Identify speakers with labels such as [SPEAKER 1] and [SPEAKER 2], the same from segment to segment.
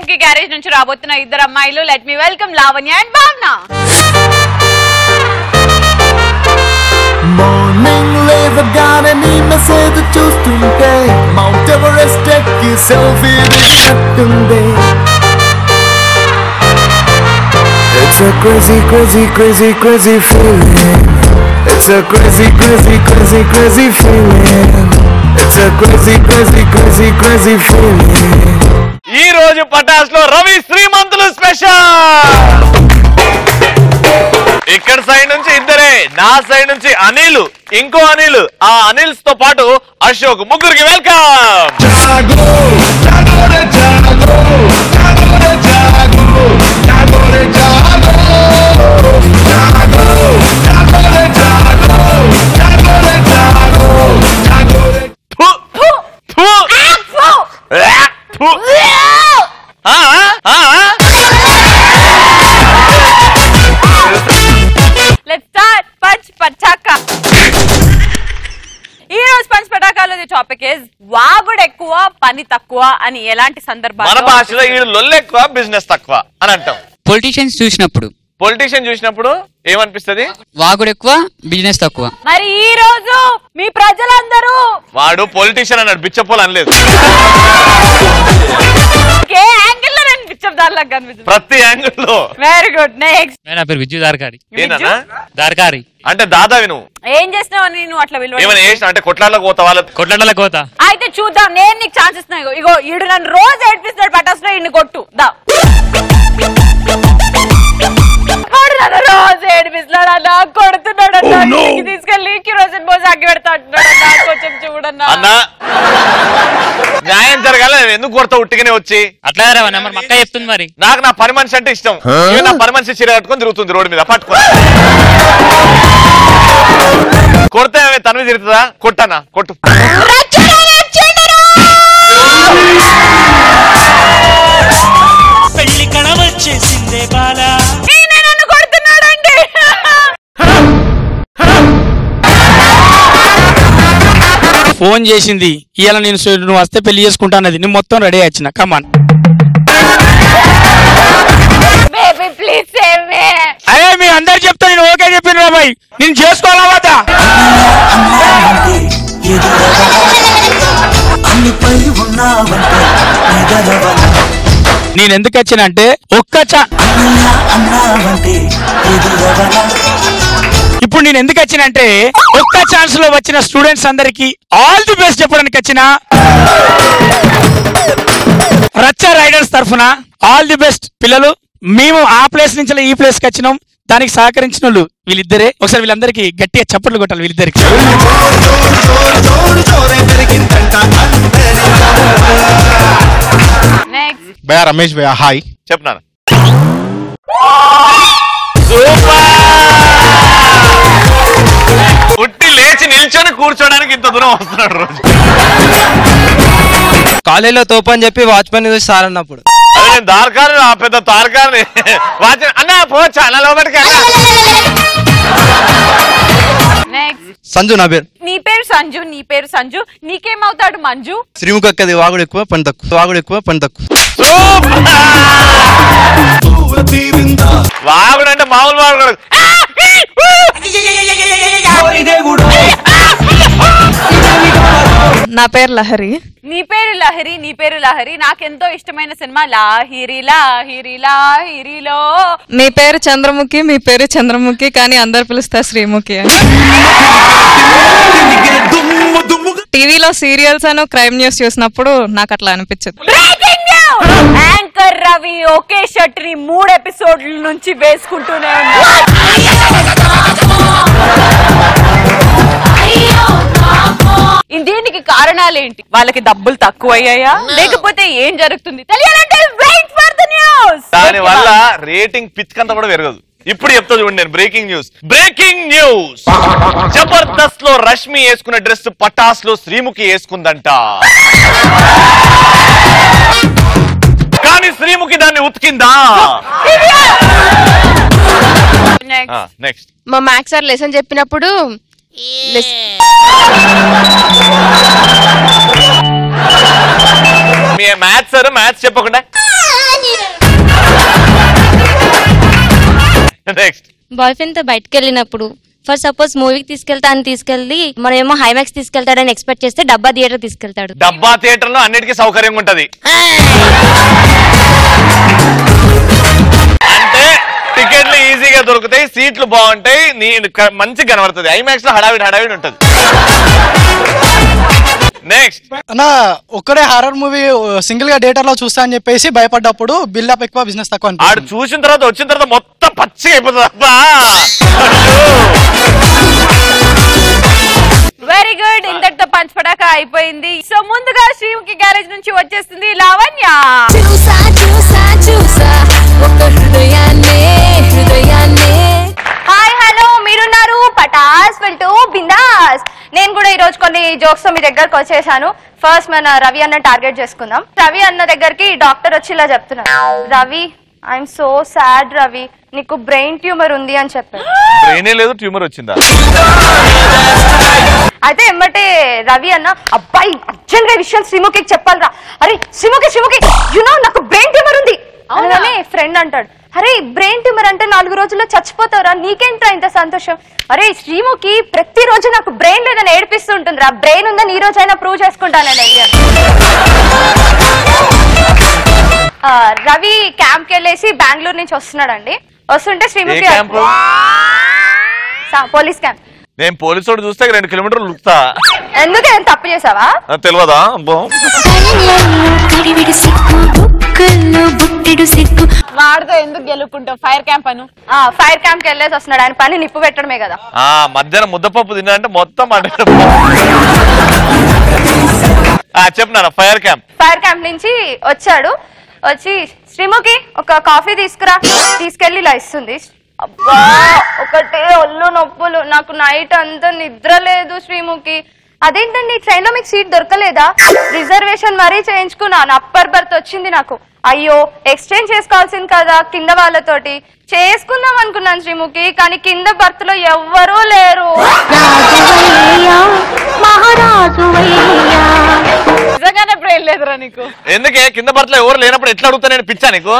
[SPEAKER 1] కి గ్యారేజ్ నుంచి రాబోతున్న ఇద్దరు అమ్మాయిలు let me welcome Lavanya and Bhavana
[SPEAKER 2] morning లేవగానే నీ మెసేజ్ చూస్తుంటే మౌంట్ ఎవరెస్ట్ ఎక్కి సెల్ఫీ దిగినట్టుంది It's a crazy, crazy, crazy, crazy feeling. It's a crazy, crazy, crazy, crazy feeling. It's a crazy, crazy, crazy, crazy feeling.
[SPEAKER 3] ఈ రోజు పటాస్ లో రవి శ్రీమంతులు స్పెషల్ ఇక్కడ సైడ్ నుంచి ఇద్దరే నా సైడ్ నుంచి అనిల్ ఇంకో అనిల్ ఆ అనిల్స్ తో పాటు అశోక్ ముగ్గురికి welcome
[SPEAKER 2] Jago, jago de jago, jago de jago, jago de jago, jago, jago de jago, jago de jago, jago de
[SPEAKER 1] let start punch Pataka ఈ రోజు పంచ్ పటాకాలో టాపిక్ ఇస్ వాగుడు ఎక్కువ పని తక్కువ అని ఎలాంటి
[SPEAKER 3] మన
[SPEAKER 1] సందర్భాల్లో
[SPEAKER 3] భాషలో ఈ లొల్లు ఎక్కువ బిజినెస్ తక్కువ అని అంటాం
[SPEAKER 4] పొలిటీషియన్స్ చూసినప్పుడు
[SPEAKER 3] పొలిటీషియన్ చూసినప్పుడు ఏమనిపిస్తది
[SPEAKER 4] వాగుడు ఎక్కువ బిజినెస్ తక్కువ
[SPEAKER 1] మరి ఈ రోజు మీ ప్రజలందరూ
[SPEAKER 3] వాడు పొలిటీషియన్ అన్నాడు బిచ్చపోలు అనలేదు
[SPEAKER 1] ఏ యాంగిల్ లో నేను పిచ్చదారులకు కనిపిస్తుంది
[SPEAKER 3] ప్రతి యాంగిల్ లో
[SPEAKER 1] వెరీ గుడ్ నెక్స్ట్
[SPEAKER 5] నా పేరు విద్యు దార్కారి
[SPEAKER 3] ఏనా
[SPEAKER 5] దార్కారి
[SPEAKER 3] అంటే దాదావి నువ్వు
[SPEAKER 1] ఏం చేసినావు అని నువ్వు అట్లా
[SPEAKER 3] ఏమైనా
[SPEAKER 1] విలువ
[SPEAKER 3] చేసిన అంటే కొట్లాడలో పోతా వాళ్ళ
[SPEAKER 5] కొట్లాడల కోత
[SPEAKER 1] అయితే చూద్దాం నేను నీకు ఛాన్స్ ఇస్తున్నా ఇగో ఇగో ఈడు నన్ను రోజు ఏడ్పిస్తాడు పటాసులో ఇన్ని కొట్టు దా వాడు నన్ను రోజు ఏడిపిస్తున్నాడు అన్న కొడుతున్నాడు అన్న ఇంటికి తీసుకెళ్ళి కిరోసిన్ పోసి అగ్గి పెడతా అంటున్నాడు అన్న కొంచెం చూడన్నా
[SPEAKER 3] అన్నా న్యాయం జరగాలి నేను ఎందుకు కొడతా ఉట్టిగానే వచ్చి
[SPEAKER 5] అట్లా రా నెంబర్ మక్క చెప్తుంది మరి
[SPEAKER 3] నాకు నా పని మనిషి అంటే ఇష్టం ఇక నా పని మనిషి చీర కట్టుకొని తిరుగుతుంది రోడ్డు మీద పట్టుకొని కొడితే ఆమె తనవి తిరుగుతుందా కొట్టనా కొట్టు
[SPEAKER 6] పెళ్లి కళ వచ్చేసిందే బాలా
[SPEAKER 1] ఈయన నన్ను కొడుతున్నాడండి
[SPEAKER 7] ఫోన్ చేసింది ఇవాళ నేను సు- నువ్వు వస్తే పెళ్లి చేసుకుంటా అన్నది నేను మొత్తం రెడీ వచ్చిన come on
[SPEAKER 1] baby please save me
[SPEAKER 7] అరే మీ అందరు చెప్తా నేను ఓకే చెప్పిన బాయ్ నేను చేసుకోవాలా వద్దా
[SPEAKER 6] అన్నావంటే అన్నిపై ఉన్నావంటే ఎదలవల
[SPEAKER 7] నేను ఎందుకు వచ్చిన అంటే ఒక్క చా
[SPEAKER 6] అన్నయ్య అన్నావంటే ఎదురవల
[SPEAKER 7] ఇప్పుడు నేను ఎందుకు వచ్చిన అంటే ఒక్క ఛాన్స్ లో వచ్చిన స్టూడెంట్స్ అందరికి ఆల్ ది బెస్ట్ చెప్పడానికి వచ్చిన రచ్చ రైడర్స్ తరఫున ఆల్ ది బెస్ట్ పిల్లలు మేము ఆ ప్లేస్ నుంచి ఈ ప్లేస్ కి వచ్చినాం దానికి సహకరించిన వాళ్ళు వీళ్ళిద్దరే ఒకసారి వీళ్ళందరికీ గట్టిగా చప్పట్లు కొట్టాలి వీళ్ళిద్దరికి
[SPEAKER 1] నెక్స్ట్
[SPEAKER 8] భయ రమేష్ భయ హాయ్
[SPEAKER 3] చెప్పినాను ఉట్టి లేచి నిల్చొని కూర్చోడానికి ఇంత దూరం వస్తున్నాడు రోజు
[SPEAKER 9] కాలేజీలో తోపని చెప్పి వాచ్మెన్ చూసి సార్ అన్నప్పుడు
[SPEAKER 3] అదే నేను దార్కారు ఆ పెద్ద తారకాన్ని వాచ్ అన్న పో చాలా లోపలికి అన్న.
[SPEAKER 1] నెక్స్ట్
[SPEAKER 9] సంజు నా పేరు
[SPEAKER 1] నీ పేరు సంజు నీ పేరు సంజు నీకేమవుతాడు మంజు
[SPEAKER 9] శ్రీముఖ అక్కది వాగుడు ఎక్కువ పని తక్కువ వాగుడు ఎక్కువ పని తక్కువ
[SPEAKER 3] వాగుడు అంటే మామూలు వాగుడు కాదు.
[SPEAKER 10] నా పేరు లహరి
[SPEAKER 1] నీ పేరు లహరి నీ పేరు లహరి నాకెంతో ఇష్టమైన సినిమా లాహిరి లాహిరి లాహిరిలో
[SPEAKER 10] మీ పేరు చంద్రముఖి మీ పేరు చంద్రముఖి కానీ అందరు పిలుస్తారు శ్రీముఖి అని టీవీలో సీరియల్స్ అను క్రైమ్ న్యూస్ చూసినప్పుడు నాకు అట్లా అనిపించదు
[SPEAKER 1] బ్రేకింగ్ న్యూస్ యాంకర్ రవి ఒకే షర్ట్ ని మూడు ఎపిసోడ్ల నుంచి వేసుకుంటూనే ఉన్నాడు ఈ దీనికి కారణాలేంటి వాళ్ళకి డబ్బులు తక్కువయ్యాయా లేకపోతే ఏం జరుగుతుంది తెలియాలంటే వెయిట్ ఫర్ ద న్యూస్
[SPEAKER 3] దాని వల్ల రేటింగ్ పిచ్కంతా కూడా పెరగదు ఇప్పుడు చెప్తా చూడండి నేను breaking news breaking news Jabardasth లో రష్మి వేసుకున్న డ్రెస్ పటాస్ లో శ్రీముఖి వేసుకుందంట కానీ శ్రీముఖి దాన్ని ఉతికిందా నెక్స్ట్
[SPEAKER 11] మా మ్యాథ్స్ సార్ లెసన్ చెప్పినప్పుడు లెస్-
[SPEAKER 3] మీ మ్యాథ్స్ సార్ మ్యాథ్స్ చెప్పకుండా నెక్స్ట్
[SPEAKER 8] బాయ్ ఫ్రెండ్ తో బయటకు వెళ్ళినప్పుడు ఫర్ సపోజ్ మూవీకి తీసుకెళ్తా అని తీసుకెళ్ళి మనం ఏమో హైమాక్స్ తీసుకెళ్తాడని ఎక్స్పెక్ట్ చేస్తే డబ్బా థియేటర్ తీసుకెళ్తాడు
[SPEAKER 3] డబ్బా థియేటర్ లో అన్నిటికీ సౌకర్యంగా ఉంటది అంటే టికెట్లు ఈజీగా దొరుకుతాయి సీట్లు బాగుంటాయి నీ క- మంచి కనబడుతుంది ఐమాక్స్ లో హడావిడి హడావిడి ఉంటది నెక్స్ట్
[SPEAKER 12] అన్న ఒక్కడే హారర్ మూవీ సింగిల్ గా థియేటర్ లో చూస్తా అని చెప్పేసి భయపడ్డప్పుడు బిల్డప్ ఎక్కువ బిజినెస్ తక్కువ
[SPEAKER 3] ఆడు
[SPEAKER 12] అనిపిస్తుంది.
[SPEAKER 3] చూసిన తర్వాత వచ్చిన తర్వాత మొత్తం పచ్చిగా అయిపోతుంది అబ్బా
[SPEAKER 1] వెరీ గుడ్ ఇంతటితో పంచపడాక అయిపోయింది సో ముందుగా శ్రీముఖి గ్యారేజ్ నుంచి వచ్చేస్తుంది లావణ్య
[SPEAKER 13] చూసా చూసా చూసా ఒక హృదయాన్నే హృదయాన్నే
[SPEAKER 11] హాయ్ హలో మీరున్నారు పటాస్ వెల్టూ బిందాస్ నేను కూడా ఈ రోజు కొన్ని జోక్స్ తో మీ దగ్గరకు వచ్చేసాను ఫస్ట్ మన రవి అన్న టార్గెట్ చేసుకుందాం రవి అన్న దగ్గరికి డాక్టర్ వచ్చి ఇలా చెప్తున్నారు Ravi I'm so sad Ravi నీకు బ్రెయిన్ ట్యూమర్ ఉంది అని చెప్పారు
[SPEAKER 3] బ్రెయినే లేదు ట్యూమర్ వచ్చిందా
[SPEAKER 11] అయితే ఎమ్మటే రవి అన్న అబ్బాయి అర్జెంట్ గా ఈ విషయం శ్రీముఖికి చెప్పాలరా అరే శ్రీముఖి శ్రీముఖి యునో నాకు బ్రెయిన్ ట్యూమర్ ఉంది అనగానే ఫ్రెండ్ అంటాడు అరే బ్రెయిన్ ట్యూమర్ అంటే నాలుగు రోజుల్లో చచ్చిపోతావురా నీకేంట్రా ఇంత సంతోషం అరే శ్రీముఖి ప్రతిరోజు నాకు బ్రెయిన్ లేదని ఏడిపిస్తూ ఉంటుందిరా బ్రెయిన్ ఉందని ఈ రోజైనా ప్రూవ్ చేసుకుంటానని అడిగాను ఆ, రవి క్యాంప్ కి వెళ్ళేసి బెంగళూరు నుంచి వస్తున్నాడండి వస్తుంటే శ్రీముఖి
[SPEAKER 3] ఏ క్యాంపు?
[SPEAKER 11] సా- పోలీస్ క్యాంప్
[SPEAKER 3] నేను పోలీసు వాడు చూస్తే రెండు కిలోమీటర్లు లుక్తా
[SPEAKER 11] ఎందుకు ఏం తప్పు చేసావా
[SPEAKER 3] తెలియదా అబ్బో.
[SPEAKER 13] కడివిడి సిగ్గు బుక్కల్లో బుట్టెడు సిగ్గు
[SPEAKER 1] వాడితో ఎందుకు గెలుకుంటావు ఫైర్ క్యాంప్ అను
[SPEAKER 11] ఆ ఫైర్ క్యాంప్ కి వెళ్ళేసి వస్తున్నాడు ఆయన పని నిప్పు పెట్టడమే కదా
[SPEAKER 3] ఆ మధ్యాహ్నం ముద్దపప్పు తిన్నాడంటే మొత్తం అంటే చెప్పినారా ఫైర్ క్యాంప్
[SPEAKER 11] ఫైర్ క్యాంప్ నుంచి వచ్చాడు వచ్చి శ్రీముఖి ఒక కాఫీ తీసుకురా తీసుకెళ్లి ఇలా ఇస్తుంది అబ్బా ఒకటే ఒళ్ళు నొప్పులు నాకు నైట్ అంతా నిద్ర లేదు శ్రీముఖి అదేంటండి ట్రైన్ లో మీకు సీట్ దొరకలేదా రిజర్వేషన్ మరీ చేయించుకున్నాను అప్పర్ బర్త్ వచ్చింది నాకు అయ్యో ఎక్స్చేంజ్ చేసుకోవాల్సింది కదా కింద వాళ్ళతోటి చేసుకుందాం అనుకున్నాను శ్రీముఖి కానీ కింద బర్త్ లో ఎవ్వరూ లేరు
[SPEAKER 1] నిజంగానే బ్రెయిన్ లేదురా నీకు
[SPEAKER 3] ఎందుకే కింద బర్త్లో ఎవరు లేనప్పుడు ఎట్లా అడుగుతా నేను పిచ్చా నీకు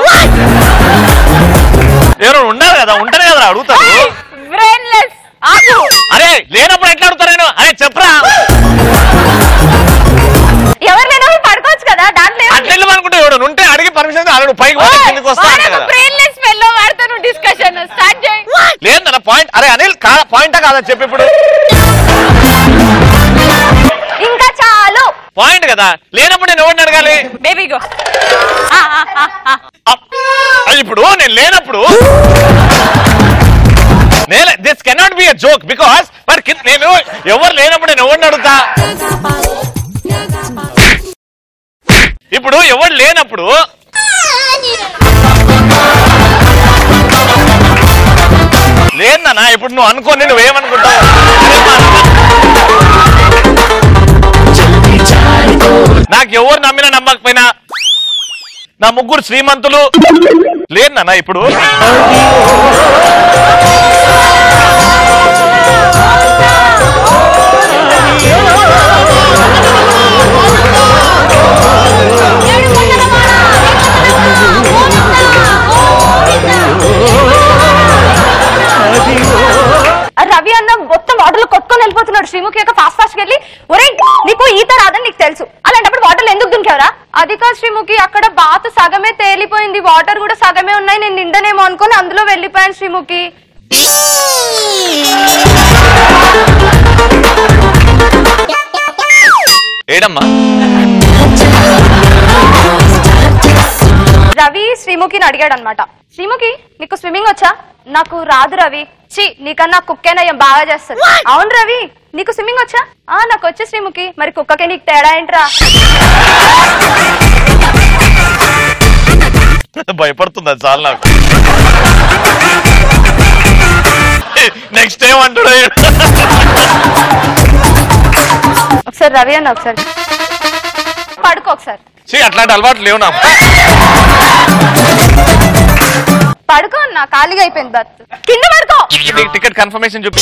[SPEAKER 3] ఎవరు ఉండాలి కదా ఉంటేనే కదా అడుగుతారు
[SPEAKER 1] బ్రెయిన్ లెస్ ఆగు
[SPEAKER 3] అరే లేనప్పుడు ఎట్లా అడుగుతా నేను అరే చెప్పరా
[SPEAKER 11] ఎవరు లేనప్పుడు పడుకోవచ్చు కదా దాంట్లో ఏముంది?
[SPEAKER 3] అట్లా అనుకుంటే ఎవడు ఉంటే అడిగి పర్మిషన్ అడుగు పైకి పోతే కిందకి వస్తా అంట కదా
[SPEAKER 1] బ్రెయిన్ లెస్ ఫెల్లో వాడితో నువ్వు డిస్కషన్ స్టార్ట్ చేయి
[SPEAKER 3] లేదన్న పాయింట్ అరే అనిల్ కా- పాయింటా కాదా చెప్పు ఇప్పుడు
[SPEAKER 11] ఇంకా చాలు
[SPEAKER 3] పాయింట్ కదా లేనప్పుడు నేను ఎవరిని అడగాలి
[SPEAKER 1] బేబీ గో
[SPEAKER 3] అది ఇప్పుడు నేను లేనప్పుడు నేను this cannot be a joke because మరి కి- నేను ఎవరు లేనప్పుడు నేను ఎవరిని అడుగుతా ఇప్పుడు ఎవరు లేనప్పుడు లేదన్నా ఇప్పుడు నువ్వు అనుకోని నువ్వేమనుకుంటావు నాకు ఎవరు నమ్మినా నమ్మకపోయినా నా ముగ్గురు శ్రీమంతులు లేదన్నా ఇప్పుడు
[SPEAKER 11] ఆ రవి అన్న మొత్తం వాటర్లో కొట్టుకొని వెళ్ళిపోతున్నాడు శ్రీముఖి యొక్క ఫాస్ట్ ఫాస్ట్ వెళ్ళి ఒరే నీకు ఈత రాదని నీకు తెలుసు అలాంటప్పుడు వాటర్లో ఎందుకు దుంకావరా అది కాదు శ్రీముఖి అక్కడ బాత్ సగమే తేలిపోయింది వాటర్ కూడా సగమే ఉన్నాయి నేను నిండనేమో అనుకొని అందులో వెళ్ళిపోయాను శ్రీముఖి
[SPEAKER 3] ఏడమ్మా
[SPEAKER 11] రవి శ్రీముఖిని అడిగాడు అనమాట శ్రీముఖి నీకు స్విమ్మింగ్ వచ్చా నాకు రాదు రవి చి నీకన్నా కుక్కేనయ్యం బాగా చేస్తుంది అవును రవి నీకు స్విమ్మింగ్ వచ్చా ఆ నాకు వచ్చే శ్రీముఖి మరి కుక్కకి నీకు తేడా ఏంట్రా
[SPEAKER 3] భయపడుతుంది అది చాలా నాకు నెక్స్ట్ ఏమంటాడు
[SPEAKER 11] ఒకసారి రవి అన్న ఒకసారి పడుకో ఒకసారి
[SPEAKER 3] చీ అట్లాంటి అలవాటు లేవు నాకు
[SPEAKER 11] పడుకో అన్న ఖాళీగా అయిపోయింది బత్ కింద పడుకో
[SPEAKER 3] నీకు టికెట్ కన్ఫర్మేషన్ చూపి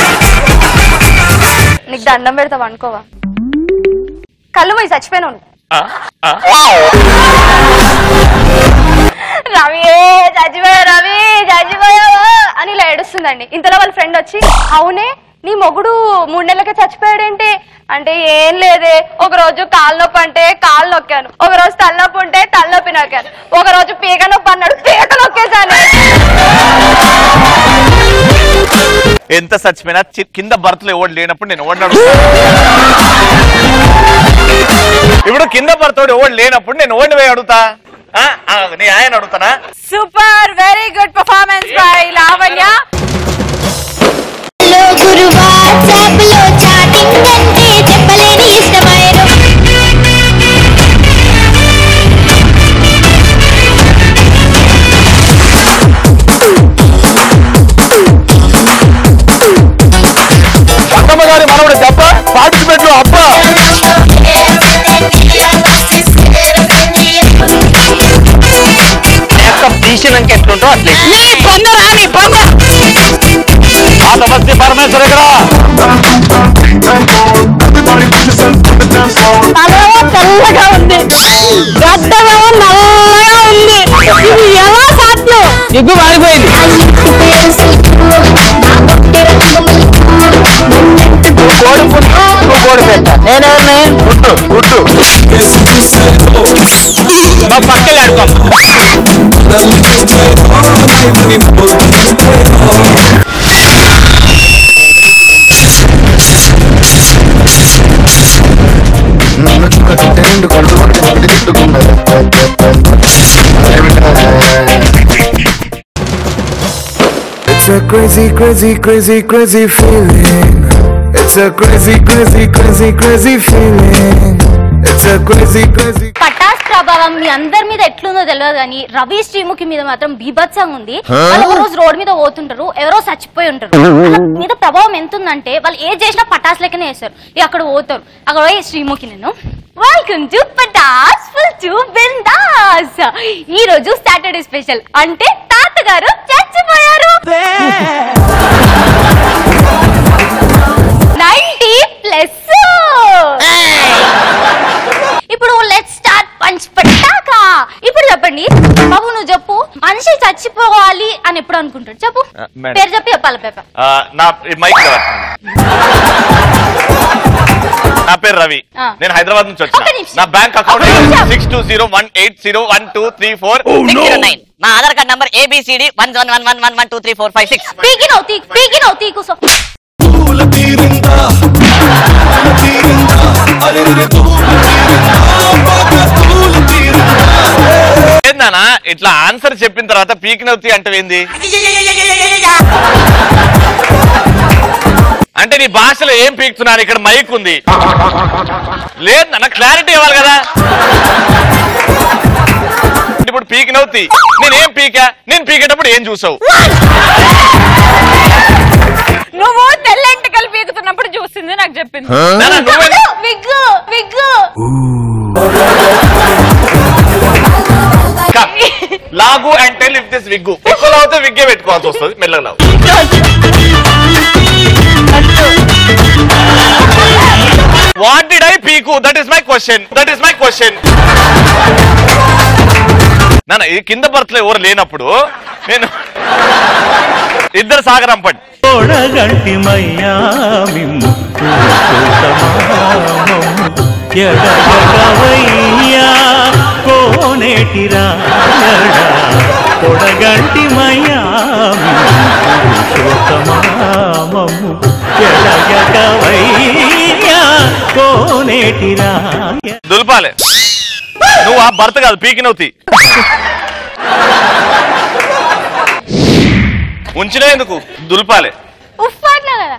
[SPEAKER 11] నీకు దండం పెడతా అనుకోవా కళ్ళు పోయి చచ్చిపోయినావు నువ్వు. రవి చచ్చిపోయా రవి చచ్చిపోయావా అని ఇలా ఏడుస్తుందండి ఇంతలో వాళ్ళ ఫ్రెండ్ వచ్చి అవునే నీ మొగుడు మూడు నెలలకే చచ్చిపోయాడేంటి అంటే ఏం లేదే ఒక రోజు కాలు నొప్పి అంటే కాలు నొక్కాను ఒక రోజు తలనొప్పి ఉంటే తలనొప్పి నొక్కాను ఒక రోజు పీక నొప్పి అన్నాడు పీక నొక్కేశాను
[SPEAKER 3] ఎంత చచ్చిపోయినా చి- కింద భర్తలు ఎవడు లేనప్పుడు నేను ఎవడు ఇప్పుడు కింద భర్తోడు ఎవడు లేనప్పుడు నేను ఎవడిని పోయి అడుగుతా ఆ? ఆ, నీ ఆయన అడుగుతానా
[SPEAKER 1] super very good performance by Lavanya
[SPEAKER 13] గురు వాట్సాప్ లో చాటింగ్ అంటే చెప్పలేని ఇష్టమైన
[SPEAKER 3] అత్తమ్మ గారి మనవడు దెబ్బ పార్టిసిపేట్ లో అబ్బా
[SPEAKER 14] తీసినాక ఎట్లుంటో అట్లే
[SPEAKER 3] ఆ సమస్య పరమేశ్వర ఇక్కడ
[SPEAKER 13] తలేమో తెల్లగా ఉంది గడ్డమేమో నల్లగా ఉంది ఇది ఎలా సాధ్యం
[SPEAKER 7] ఎగ్గు మారిపోయింది
[SPEAKER 14] కోడి పుట్టు నువ్వు కోడి పెట్ట నేనేమన్నా పుట్టు పుట్టు మా పక్కన ఆడుకో
[SPEAKER 2] నన్ను చుక్కటి రెండు కళ్ళు పట్టుకుని తిట్టుకున్నది It's a crazy, crazy, crazy, crazy feeling. It's a crazy, crazy, crazy, crazy feeling. It's a crazy, crazy.
[SPEAKER 15] Pataas ప్రభావం మీ అందరి మీద ఎట్లుందో తెలియదు కానీ రవి శ్రీముఖి మీద మాత్రం బీభత్సంగా ఉంది
[SPEAKER 2] Huh?
[SPEAKER 15] వాళ్ళు ఒక రోజు రోడ్ మీద పోతుంటారు ఎవరో చచ్చిపోయి ఉంటారు వాళ్ళ మీద ప్రభావం ఎంత ఉందంటే వాళ్ళు ఏ చేసినా పటాస్ లెక్కనే వేస్తారు ఇక అక్కడ పోతారు అక్కడ పోయి శ్రీముఖి నేను welcome to Patas full to Bindaas ఈ రోజు సాటర్డే స్పెషల్ అంటే తాతగారు చచ్చిపోయారు నైన్టీ ప్లస్ ఇప్పుడు లెట్ స్టార్ట్ పంచ్ పట్టాక ఇప్పుడు చెప్పండి బాబు నువ్వు చెప్పు మనిషి చచ్చిపోవాలి అని ఎప్పుడు అనుకుంటాడు చెప్పు
[SPEAKER 3] ఆ, మేడం.
[SPEAKER 15] పేరు చెప్పి చెప్పాలి పేపర్
[SPEAKER 3] ఆ, నా ఈ మైక్ కదా. నా పేరు రవి
[SPEAKER 15] ఆ.
[SPEAKER 3] నేను హైదరాబాద్ నుంచి
[SPEAKER 15] ఒక్క
[SPEAKER 3] వచ్చిన
[SPEAKER 15] నిమిషం.
[SPEAKER 3] నా బ్యాంక్
[SPEAKER 15] ఒక్క
[SPEAKER 3] అకౌంట్
[SPEAKER 15] నిమిషం.
[SPEAKER 3] Six two zero one eight zero one two three four
[SPEAKER 16] నా Aadhaar card number A B C D one one one one one one two three four five six
[SPEAKER 15] పీకి నవ్వు తీ పీకి నవ్వు తీ కూసో
[SPEAKER 3] ఏందన్నా ఇట్లా ఆన్సర్ చెప్పిన తర్వాత పీక్ నవ్వుతి అంటే ఏంది అంటే నీ భాషలో ఏం పీకుతున్నాను ఇక్కడ మైక్ ఉంది లేదు నాన్న క్లారిటీ ఇవ్వాలి కదా ఇప్పుడు పీక్ నవ్వుతి నేనేం పీకా నేను పీకేటప్పుడు ఏం చూసావు
[SPEAKER 1] నువ్వు తెల్లంటికలు పీకుతున్నప్పుడు చూసింది నాకు చెప్పింది
[SPEAKER 3] నాన్న, నువ్వే-
[SPEAKER 15] విగ్గు విగ్గు
[SPEAKER 3] కా- లాగు అంటే లిఫ్ట్ దిస్ విగ్గు ఎక్కువ లాగితే విగ్గే పెట్టుకోవాల్సి వస్తుంది మెల్లగా లాగు వాట్ డిడ్ ఐ పీకు that is my question that is my question నాన్న ఈ కింద బర్త్లో ఎవరు లేనప్పుడు నేను ఇద్దరు సాగరంపండి
[SPEAKER 6] తోడగంటి మయ్యా మిమ్ము చూసమామము ఎడగవయ్యా కోనేటి రాయడా తొడగంటి మయ్యా చూసమామము ఎడగవయ్యా కోనేటి రాయ
[SPEAKER 3] దుల్పాలే నువ్వు ఆ భర్త కాదు పీకినవుతి ఉంచిన ఎందుకు దుల్పాలే
[SPEAKER 15] ఉఫ్ అన్నా కదా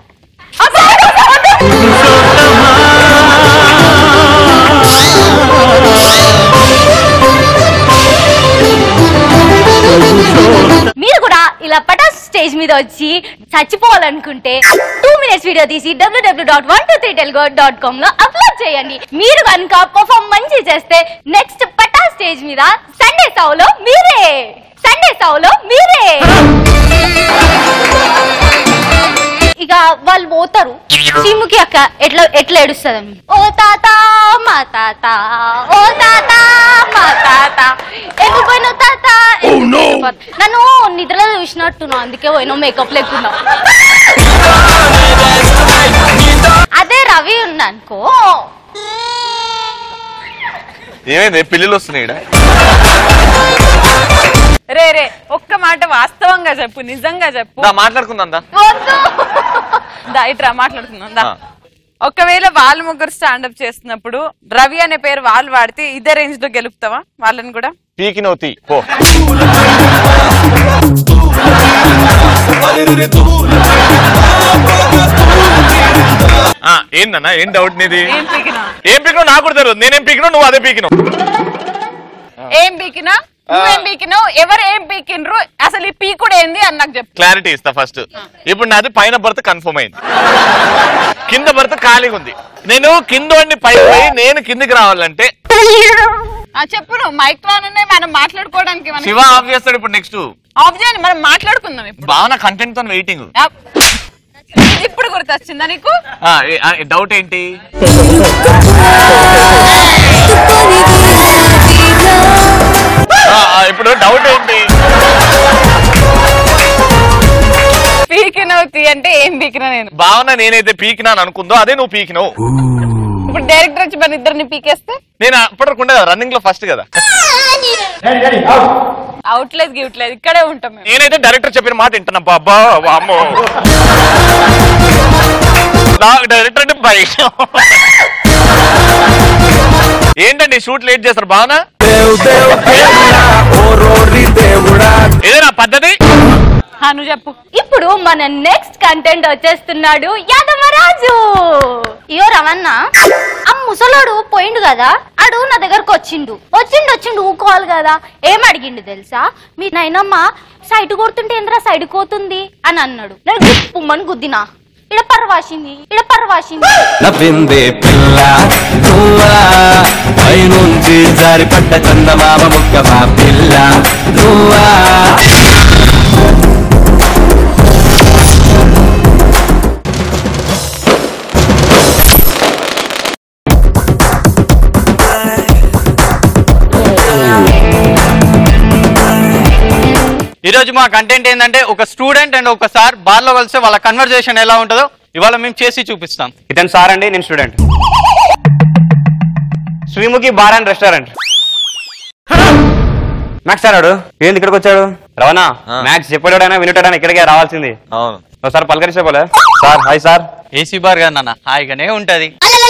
[SPEAKER 15] మీరు కూడా ఇలా పటాస్ స్టేజ్ మీద వచ్చి చచ్చిపోవాలనుకుంటే టూ మినిట్స్ వీడియో తీసి W W W dot one two three Telugu dot com లో అప్లోడ్ చేయండి మీరు కనుక పర్ఫామ్ మంచి చేస్తే నెక్స్ట్ పటా స్టేజ్ మీద సండే సావులో మీరే సండే సావులో మీరే ఇక వాళ్ళు పోతారు శ్రీముఖి అక్క ఎట్లా ఎట్లా ఏడుస్తుంది ఓ తాత మా తాత ఓ తాత మా తాత ఎందుకు పోయినావు తాత ఎందుకు పోయినావు? నన్ను నిద్రలో చూసినట్టున్నా అందుకే పోయినావు మేకప్ లేకుండా అదే రవి ఉన్నా అనుకో
[SPEAKER 3] ఏమైంది పిల్లలు వస్తున్నాయి ఈడ?
[SPEAKER 1] రే రే ఒక్క మాట వాస్తవంగా చెప్పు నిజంగా చెప్పు
[SPEAKER 3] దా మాట్లాడుకుందాం దా
[SPEAKER 1] దా ఇట్రా మాట్లాడుకుందాం దా
[SPEAKER 3] ఆ.
[SPEAKER 1] ఒకవేళ వాళ్ళు ముగ్గురు స్టాండప్ చేస్తున్నప్పుడు రవి అనే పేరు వాళ్ళు వాడితే ఇదే రేంజ్ లో గెలుపుతావా వాళ్ళని కూడా
[SPEAKER 3] పీకినవు తీ పో ఆ, ఏందన్నా ఏం డౌట్ నీది
[SPEAKER 1] ఏం పీకినా
[SPEAKER 3] ఏం పీకినావు నాకు కూడా తెలియదు నేనేం పీకినావు నువ్వు అదే పీకినావు
[SPEAKER 1] ఏం పీకినా నువ్వేం పీకినావు ఎవరు ఏం పీకినరు అసలు ఈ పీకుడు ఏంది అని నాకు చెప్పు
[SPEAKER 3] క్లారిటీ ఇస్తా ఫస్ట్ ఇప్పుడు నాది పైన బర్త్ కన్ఫర్మ్ అయింది కింద బర్త్ ఖాళీగా ఉంది నేను కింద వాడిని పైకి పోయి నేను కిందికి రావాలంటే
[SPEAKER 1] ఆ, చెప్పు నువ్వు మైక్ లో ఉన్నాయి మనం మాట్లాడుకోవడానికి మనం-
[SPEAKER 3] శివ ఆఫ్ చేస్తాడు ఇప్పుడు నెక్స్ట్
[SPEAKER 1] ఆఫ్ చేయండి మనం మాట్లాడుకుందాం ఇప్పుడు
[SPEAKER 3] భావన కంటెంట్ తో వెయిటింగ్
[SPEAKER 1] ఆ, ఇప్పుడు గుర్తొచ్చిందా నీకు
[SPEAKER 3] డౌట్ ఏంటి ఆ, ఆ, ఇప్పుడు డౌట్ ఏంటి
[SPEAKER 1] పీకినవు తీ అంటే ఏం పీకినా నేను
[SPEAKER 3] భావన నేనైతే పీకినాను అనుకుందో అదే నువ్వు పీకినావు
[SPEAKER 1] ఇప్పుడు డైరెక్టర్ వచ్చి మన ఇద్దరిని పీకేస్తే
[SPEAKER 3] నేను అప్పటికుండే రన్నింగ్ లో ఫస్ట్ కదా
[SPEAKER 1] అవుట్లేదు గివ్ట్లేదు ఇక్కడే ఉంటాం మేము
[SPEAKER 3] నేనైతే డైరెక్టర్ చెప్పిన మాట వింటున్నా బాబా అమ్మో నాకు డైరెక్టర్ అంటే భయం ఏంటండి షూట్ లేట్ చేస్తారు బావనా ఏదైనా పద్ధతి
[SPEAKER 1] ఆ, నువ్వు చెప్పు
[SPEAKER 15] ఇప్పుడు మన నెక్స్ట్ కంటెంట్ వచ్చేస్తున్నాడు యాదవరాజు ఇయో రవన్న ఆ ముసలోడు పోయిండు కదా ఆడు నా దగ్గరకు వచ్చిండు వచ్చిండు వచ్చిండు ఊకోవాలి కదా ఏం అడిగిండు తెలుసా మీ నాయనమ్మ సైడ్ కొడుతుంటే ఏంద్రా సైడ్ కోతుంది అని అన్నాడు నేను గుప్పుమని గుద్దినా ఇడ పర్వాసింది ఇడ పర్వాసింది
[SPEAKER 2] నవ్విందే పిల్ల నువ్వా పైనుంచి జారిపడ్డ చందమామ ముక్క మా పిల్ల నువ్వా
[SPEAKER 9] ఈ రోజు మా కంటెంట్ ఏంటంటే ఒక స్టూడెంట్ అండ్ ఒక సార్ బార్ లో కలిసి వాళ్ళ కన్వర్జేషన్ ఎలా ఉంటుందో ఇవాళ మేము చేసి చూపిస్తాం
[SPEAKER 17] ఇతను సార్ అండి నేను student Sreemukhi bar and restaurant max sir వాడు ఏంది ఇక్కడికి వచ్చాడు రవనా మ్యాక్స్ చెప్పాడైనా వినుటాడైనా ఇక్కడికే రావాల్సింది
[SPEAKER 3] అవును
[SPEAKER 17] ఒకసారి పలకరిస్తే పోలే sir hi sir
[SPEAKER 9] AC bar కదా నాన్న హాయిగానే ఉంటది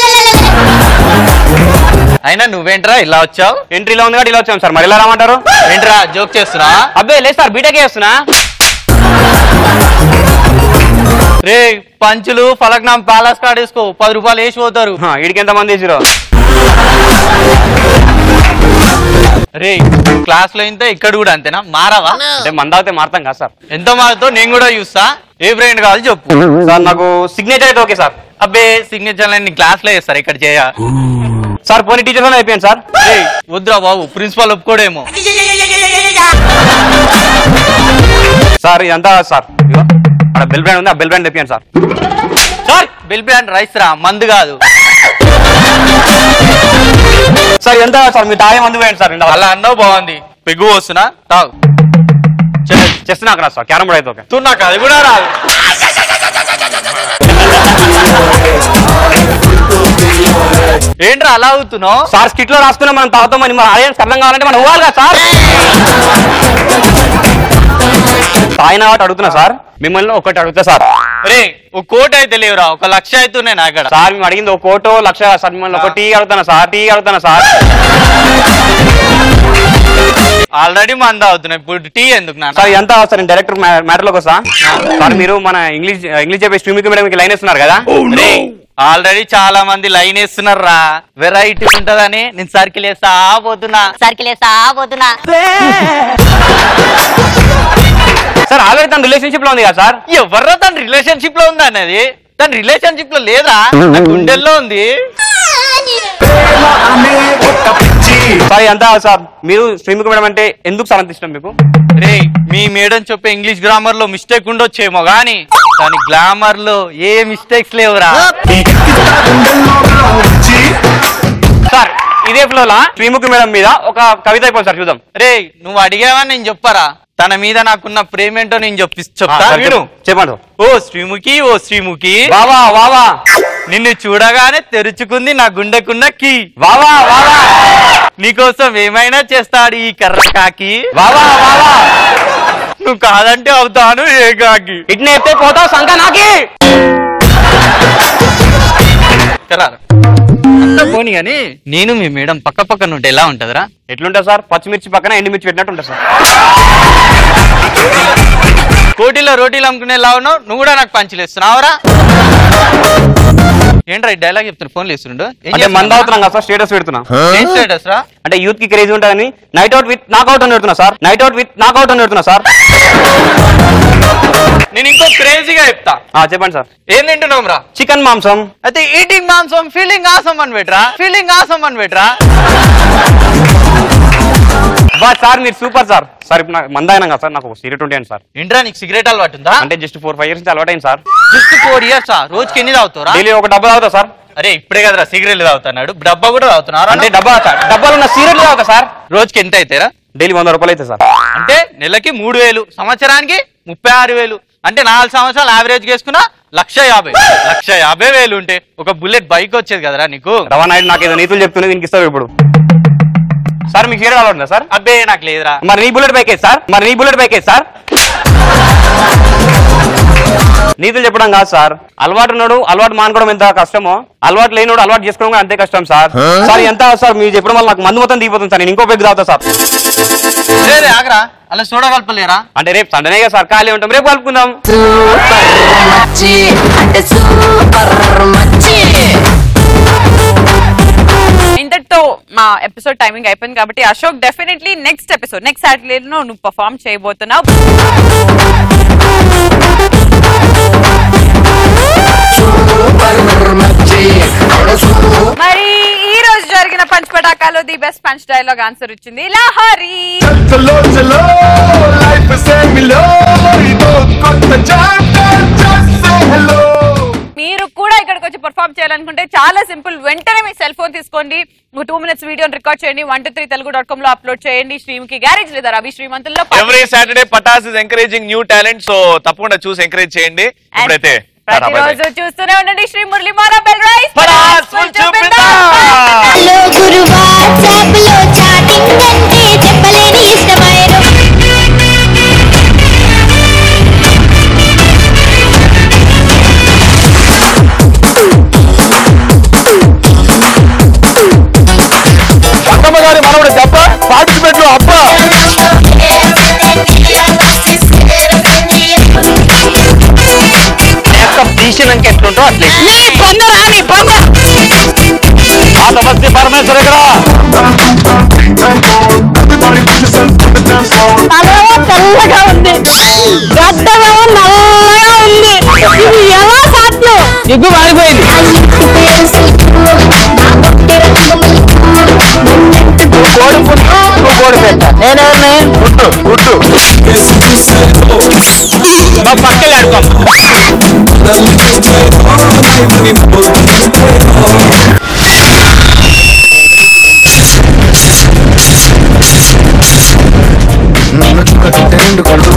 [SPEAKER 9] అయినా నువ్వేంట్రా ఇలా వచ్చావు
[SPEAKER 17] ఎంట్రీలో ఉంది కాబట్టి ఇలా వచ్చాం సార్ మరి ఇలా రామంటారు
[SPEAKER 9] ఏంట్రా జోక్ చేస్తున్నా
[SPEAKER 17] అబ్బే లేదు సార్ బీటెక్ చేస్తున్నా
[SPEAKER 9] రే పంచులు ఫలక్నాం ప్యాలెస్ కార్డ్ వేసుకో పది రూపాయలు వేసి పోతారు
[SPEAKER 17] వీడికి ఎంత మంది వేసిరో
[SPEAKER 9] రే క్లాస్ లో ఇంత ఇక్కడ కూడా అంతేనా మారావా
[SPEAKER 17] అంటే మందాగితే మారుతాం కదా సార్
[SPEAKER 9] ఎంత మారుతో నేను కూడా చూస్తా ఏ ఫ్రెండ్ కావాలి చెప్పు
[SPEAKER 17] సార్ నాకు సిగ్నేచర్ అయితే ఓకే సార్
[SPEAKER 9] అబ్బే సిగ్నేచర్ నీ క్లాస్ లో చేస్తారు ఇక్కడ చేయ
[SPEAKER 17] సార్ పోనీ టీచర్స్ లోనే అయిపోయాను సార్
[SPEAKER 9] ఏయ్, వద్దురా బాబు ప్రిన్సిపాల్ ఒప్పుకోడేమో
[SPEAKER 17] సార్ ఇదంతా సార్ ఇదిగో, అక్కడ బెల్ బ్రాండ్ ఉంది ఆ బెల్ బ్రాండ్ తెప్పాను sir
[SPEAKER 9] sir bill brand rice రా మందు కాదు
[SPEAKER 17] సార్ ఎంత సార్ మీరు తాగే మందు పోయండి సార్
[SPEAKER 9] అలా అన్నావు బాగుంది పెగ్గు వస్తున్నా తాగు
[SPEAKER 17] చెస్ నాకు రాదు సార్ క్యారమ్ బోర్డ్ అయితే ఓకే
[SPEAKER 9] తూ నాకు అది కూడా రాదు ఏంట్రా అలా అవుతున్నావు
[SPEAKER 17] సార్ స్కిట్ లో రాసుకున్నా మనం తాగుతామని మన ఆడియన్స్ అర్థం కావాలంటే మనం ఇవ్వాలి కదా సార్ తాగిన కాబట్టి అడుగుతున్నా సార్ మిమ్మల్ని ఒకటి అడుగుతా సార్
[SPEAKER 9] రే ఒక కోట్ అయితే లేవురా ఒక లక్ష అవుతున్నాయి నా అక్కడ
[SPEAKER 17] సార్ మేము అడిగింది ఒక కోటో లక్ష కాదు సార్ మిమ్మల్ని ఒక టీ అడుగుతాను సార్ టీ అడుగుతాను సార్
[SPEAKER 9] ఆల్రెడీ మంద అవుతున్నాయి ఇప్పుడు టీ ఎందుకు నాన్న
[SPEAKER 17] సార్ ఎంత సార్ నేను డైరెక్టర్ మ్యాటర్ లోకి వస్తా సార్ మీరు మన ఇంగ్లీష్ ఇంగ్లీష్ చెప్పే స్ట్రీమింగ్ మేడం మీకు లైన్ ఇస్తున్నారు కదా
[SPEAKER 9] ఆల్రెడీ చాలా మంది లైన్ వేస్తున్నారు రా వెరైటీ ఉంటదని నేను సర్కిల్ వేస్తా పోతున్నా
[SPEAKER 16] సర్కిల్ వేస్తా పోతున్నా
[SPEAKER 17] సార్ ఆల్రెడీ తన రిలేషన్షిప్ లో ఉంది కదా సార్
[SPEAKER 9] ఎవర్రా తన రిలేషన్షిప్ లో ఉంది అనేది తన రిలేషన్షిప్ లో లేదా నా గుండెల్లో ఉంది
[SPEAKER 2] అనే ఒక పిచ్చి
[SPEAKER 17] సార్ ఎంత సార్ మీరు శ్రీముఖి మేడం అంటే ఎందుకు సార్ అంత ఇష్టం మీకు
[SPEAKER 9] రే మీ మేడం చెప్పే ఇంగ్లీష్ గ్రామర్ లో మిస్టేక్ ఉండొచ్చేమో గానీ దాని గ్లామర్ లో ఏ మిస్టేక్స్ లేవురా
[SPEAKER 17] సార్ ఇదే ఫ్లోలా శ్రీముఖి మేడం మీద ఒక కవిత అయిపోయింది సార్ చూద్దాం
[SPEAKER 9] రే నువ్వు అడిగావని నేను చెప్పారా తన మీద నాకున్న ప్రేమ ఏంటో నేను చెప్పి చెప్తా
[SPEAKER 17] ఆ, సరే,
[SPEAKER 9] విను
[SPEAKER 17] చెప్పండి
[SPEAKER 9] ఓ శ్రీముఖి ఓ శ్రీముఖి
[SPEAKER 17] వావా వావా
[SPEAKER 9] నిన్ను చూడగానే తెరుచుకుంది నా గుండెకున్న కీ
[SPEAKER 17] వావా వావా
[SPEAKER 9] నీకోసం ఏమైనా చేస్తాడు ఈ కర్ర కాకి
[SPEAKER 17] వావా వావా
[SPEAKER 9] నువ్వు కాదంటే అవుతాను ఏ కాకి
[SPEAKER 17] ఇట్నే ఎత్తే పోతావు సంక నాకి
[SPEAKER 9] పోనీ అని నేను మీ మేడం పక్క పక్కన ఉంటే ఎలా ఉంటదిరా
[SPEAKER 17] ఎట్లుంటుంది సార్ పచ్చిమిర్చి పక్కన ఎండుమిర్చి పెట్టినట్టు ఉంటుంది సార్
[SPEAKER 9] కోటిలో రోటీలు అమ్ముకునే ఎలా ఉన్నావు నువ్వు కూడా నాకు పంచులేస్తున్నావురా ఏంట్రా ఈ డైలాగ్ చెప్తున్నా ఫోన్ చేస్తుండో
[SPEAKER 17] అంటే మంద అవుతున్నాం కదా సార్ స్టేటస్ పెడుతున్నా
[SPEAKER 9] ఏం స్టేటస్ రా
[SPEAKER 17] అంటే యూత్ కి క్రేజ్ ఉంటుందని నైట్ అవుట్ విత్ నాకౌట్ అని పెడుతున్నా sir night out with knockout అని పెడుతున్నా సార్
[SPEAKER 9] నేను ఇంకో క్రేజీగా చెప్తా
[SPEAKER 17] ఆ, చెప్పండి సార్
[SPEAKER 9] ఏం తింటున్నాం రా
[SPEAKER 17] చికెన్ మాంసం
[SPEAKER 9] అయితే ఈటింగ్ మాంసం ఫీలింగ్ ఆసం అని పెట్టరా ఫీలింగ్ ఆసం అని పెట్టరా
[SPEAKER 17] బా సార్ మీరు సూపర్ సార్ సార్ ఇప్పుడు నాకు మంద అయినా కదా సార్ నాకు సీరియట్ ఉంటాయండి సార్
[SPEAKER 9] ఏంట్రా నీకు సిగరెట్ అలవాటు ఉందా
[SPEAKER 17] అంటే జస్ట్ ఫోర్ ఫైవ్ ఇయర్స్ నుంచి అలవాటైంది సార్
[SPEAKER 9] జస్ట్ ఫోర్ ఇయర్స్ రోజుకి ఎన్ని తాగుతారా
[SPEAKER 17] డైలీ ఒక డబ్బా తాగుతా సార్
[SPEAKER 9] అరే ఇప్పుడే కదరా సిగరెట్లు తాగుతున్నాడు డబ్బా కూడా తాగుతున్నారా
[SPEAKER 17] అంటే డబ్బా సార్ డబ్బాలో ఉన్న సీరియట్లు తాగుతా సార్
[SPEAKER 9] రోజుకి ఎంత అయితేరా
[SPEAKER 17] డైలీ వంద రూపాయలు అయితే సార్
[SPEAKER 9] అంటే నెలకి మూడు వేలు సంవత్సరానికి ముప్పై ఆరు వేలు అంటే నాలుగు సంవత్సరాలు యావరేజ్ చేసుకున్నా లక్ష యాభై లక్ష యాభై వేలు ఉంటే ఒక బుల్లెట్ బైక్ వచ్చేది కదరా నీకు
[SPEAKER 17] రవాణా నాకు ఏదో నీతులు చెప్తున్నా దీనికి ఇస్తావు ఇప్పుడు సార్ మీకు సీరియల్ అలవాటు ఉందా సార్
[SPEAKER 9] అబ్బే నాకు లేదురా
[SPEAKER 17] మరి నీ బుల్లెట్ బైక్ సార్ మరి నీ బుల్లెట్ బైక్ సార్ నీతులు చెప్పడం కాదు సార్ అలవాటు ఉన్నాడు అలవాటు మానుకోవడం ఎంత కష్టమో అలవాటు లేనివాడు అలవాటు చేసుకోవడం కూడా అంతే కష్టం సార్ సార్ ఎంత సార్ మీరు చెప్పడం వల్ల నాకు మందు మొత్తం దిగిపోతుంది సార్ నేను ఇంకో పెగ్ తాగుతా సార్
[SPEAKER 9] లేదే ఆగరా అలా చూడగలపలేరా
[SPEAKER 17] అంటే రేపు సండేనే కదా సార్ ఖాళీ ఉంటాం రేపు కలుపుకుందాం
[SPEAKER 1] ఇంతటితో మా ఎపిసోడ్ టైమింగ్ అయిపోయింది కాబట్టి Ashok definitely next episode next Saturday లో నువ్వు పర్ఫామ్ చేయబోతున్నావు మరి ఈ రోజు జరిగిన పంచ్ పటాకాలో the best punch dialogue answer వచ్చింది లహరి
[SPEAKER 2] చలో చలో లైఫ్ సే మిలో ఇదో కొత్త చాప్టర్ జస్ట్ సే హలో
[SPEAKER 1] మీరు కూడా ఇక్కడికి వచ్చి పర్ఫామ్ చేయాలనుకుంటే చాలా సింపుల్ వెంటనే మీ సెల్ ఫోన్ తీసుకోండి టూ మినిట్స్ వీడియోని రికార్డ్ చేయండి one two three Telugu dot com లో అప్లోడ్ చేయండి స్ట్రీమ్ కి గ్యారేజ్ లేదా రవి శ్రీమంతుల్లో
[SPEAKER 3] every Saturday Patas is encouraging new talent so తప్పకుండా చూసి ఎంకరేజ్ చేయండి ఇప్పుడైతే టాటా, bye bye.
[SPEAKER 1] ప్రతిరోజు చూస్తూనే ఉండండి శ్రీ మురళి మోరా బెల్ రైస్
[SPEAKER 3] పటాస్ full చూపిద్దాం.
[SPEAKER 13] హలో గురు వాట్సాప్ లో చాటింగ్ అంటే చెప్పలేని ఇష్టమైన
[SPEAKER 14] అక్కమ్మ గారి మనవడు దెబ్బ పార్టిసిపేట్ లో అబ్బా
[SPEAKER 17] తీసినాక ఎట్లుంటో అట్లే
[SPEAKER 13] నీ పొందరా నీ పొంద
[SPEAKER 14] ఆ సమస్య పరమేశ్వర ఇక్కడ
[SPEAKER 13] తలేమో తెల్లగా ఉంది గడ్డమేమో నల్లగా ఉంది ఇది ఎలా సాధ్యం
[SPEAKER 7] ఎగ్గు మారిపోయింది
[SPEAKER 14] కోడి పుట్టు నువ్వు కోడి పెట్ట నేనే గుడ్డు గుడ్డు
[SPEAKER 17] మా పక్కలే ఆడుకోం
[SPEAKER 2] నన్ను చుక్కటి రెండు కళ్ళు